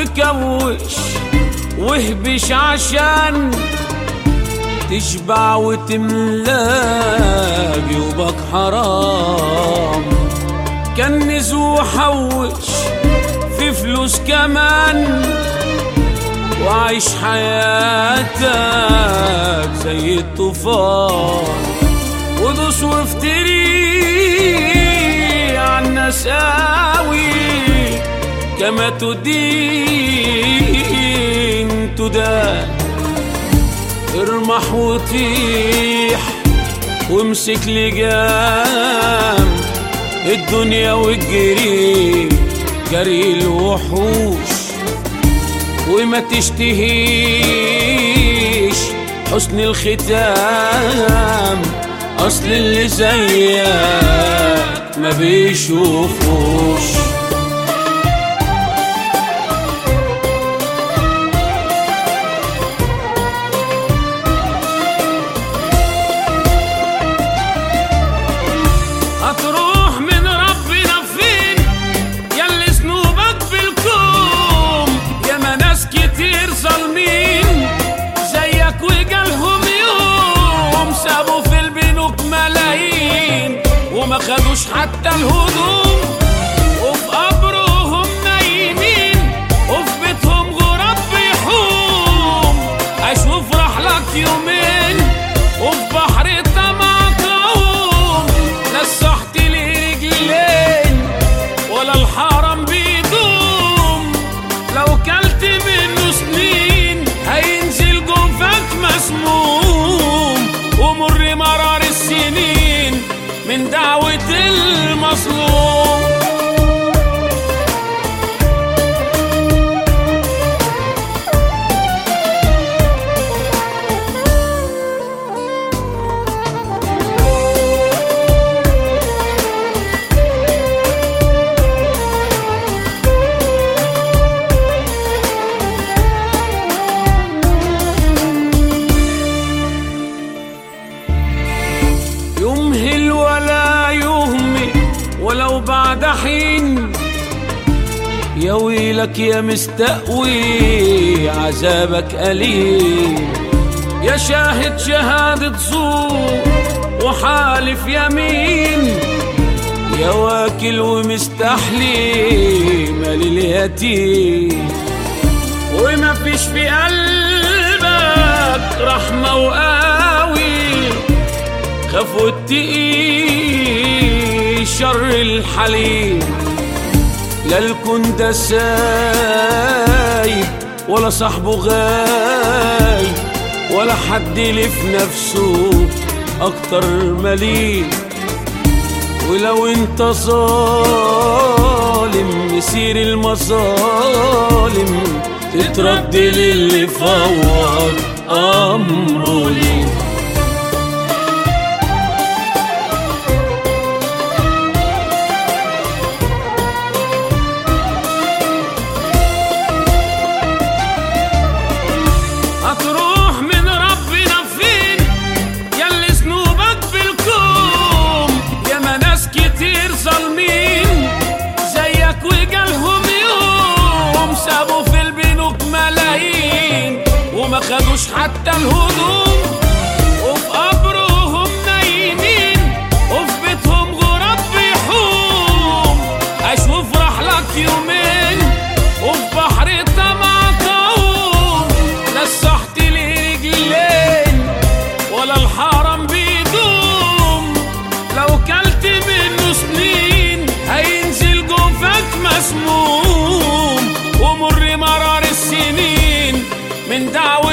وكوش واهبش عشان تشبع وتملا جيوبك حرام كنز وحوش في فلوس كمان وعيش حياتك زي الطوفان ودوس وافتري عالناس قوي كما تدين تدان ارمح وطيح وامسك لجام الدنيا والجري جري الوحوش وما تشتهيش حسن الختام اصل اللي زيك ما بيشوفوش هتروح من ربنا فين ياللي ذنوبك بالكوم ياما ناس كتير ظالمين زيك وجالهم يوم سابوا في البنوك ملايين وما خدوش حتى الهدوم وفي قبرهم نايمين وفي بيتهم غراب بيحوم اشوف راح لك يومين وفي بحر طمعك اقوم نسحت لي رجلين ولا الحرم بيدوم لو كلت منه سنين هينزل جوفك مسموم ومر مرار السنين من دعوة المظلوم يمهل ولا يهمل ولو بعد حين يا ويلك يا مستقوي عذابك أليم يا شاهد شهادة زور وحالف يمين يا واكل ومستحلي مال اليتيم وما فيش في قلبك رحمة وقاوي خاف واتقي شر الحليم لا الكون ده سايب ولا صاحبه غايب ولا حد لف نفسه اكتر مليم ولو انت ظالم مسير المظالم تترد للي فوض امره ليه هتروح من ربنا فين ياللي ذنوبك بالكوم ياما ناس كتير ظالمين زيك وجالهم يوم سابوا في البنوك ملايين وما خدوش حتى الهدوم وفي قبرهم نايمين وفي بيتهم غراب بيحوم اشوف راح لك يومين وفي بحر طمعك اقوم نسحت لي رجلين ولا الحرم بيدوم لو كلت منه سنين هينزل جوفك مسموم ومر مرار السنين من دعوة